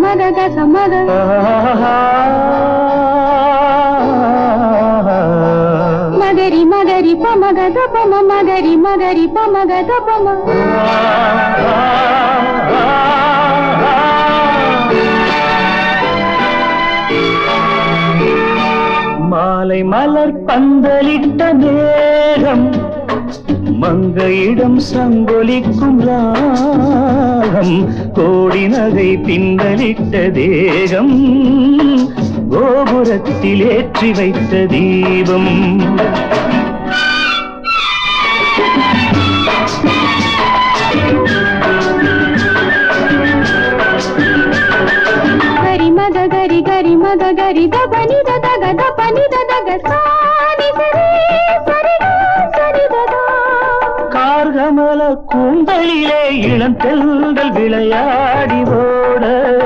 மத கச மத மகரி மகரி பமக தபம மகரி மகரி பமக தபம மாலை மலர் பந்தலிட்ட நேரம் மங்கையிடம் சங்கொலிக்கும் ராகம் கோடி நகை பின்னலிட்ட தேகம் கோபுரத்தில் ஏற்றி வைத்த தீபம் ಗರಿ ಮದ ಗರಿ ಗರಿ ಮದ ಗರಿ ದಪ ನಿದ ದಗ ದಪ ನಿದ ದಗ ಸಾನಿ ಸರಿ ಸರಿ ಗ ಸರಿ ದದ கார்கமல கூந்தலிலே இளந்தெல்கள் விளையாடி ஓட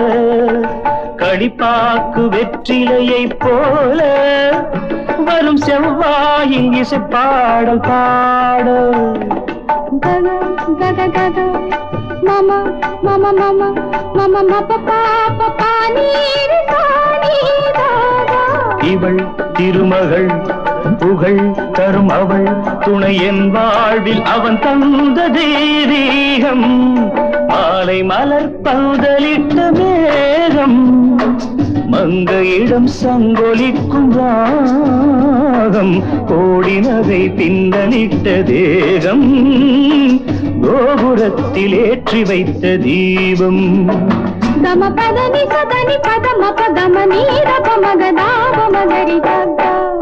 கடிப்பாக்கு வெற்றிலையை போல வரும் செவ்வாயின் இசைப்பாடல் பாட ಗಗ ಗಗ ಗಗ ಮಮ ಮಮ ಮಮ ಮಮ ಮಪ ಪಾಪ ಪಾನೀರ್ ಸಾನಿ ದಾದ இவள் திருமகள் புகழ் தரும் அவள் துணை என் வாழ்வில் அவன் தந்த தெய்வீகம் மாலை மலர் பந்தலிட்ட மேகம் மங்கையிடம் சங்கொலிக்கும் ராகம் கோடி நகை பின்னலிட்ட தேகம் கோபுரத்தில் ஏற்றி வைத்த தீபம் ಗಮ ಪದ ನಿ ಸದ ನಿ ಪದ ಮ ಪದ ಮ ನೀರ ಪ ಮಗ ದಾವ ಮಗರಿ ದಗ್ಗ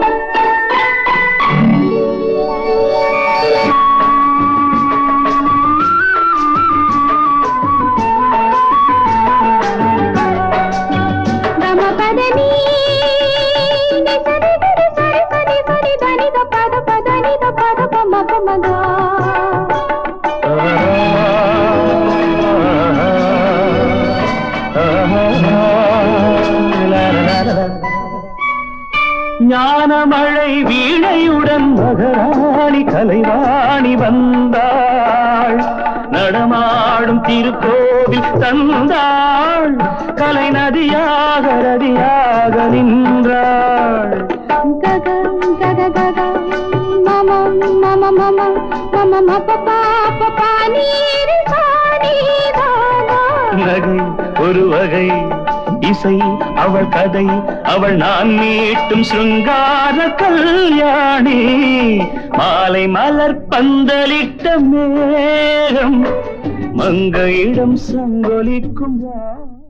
ಗಮ ಪದ ನೀ ನಿ ಸರಿ ಗರಿ ಸರಿ ಸರಿ ಸರಿ ಧನಿ ದ ಪದ ಪದ ನಿ ದ ಪದ ಪ ಮ ಪ ಮಗ ஞானமழை வீணையுடன் மகராணி கலைவாணி வந்தாள் நடமாடும் திருக்கோவில் தந்தாள் கலை நதியாக ரதியாக நின்றாள் ಗಗ ಗಗ ಗಗ ಮಮ ಮಮ ಮಮ ಮಮ ಮ ಪ ಪ ಪ ಪ ನೀರ್ ಸಾನಿ ದಾದ நகை ஒரு வகை இசை அவள் கதை அவள் நான் மீட்டும் சிருங்கார கல்யாணி மாலை மலர் பந்தலிட்ட மேகம் மங்கையிடம் சங்கொலிக்கும் ரா-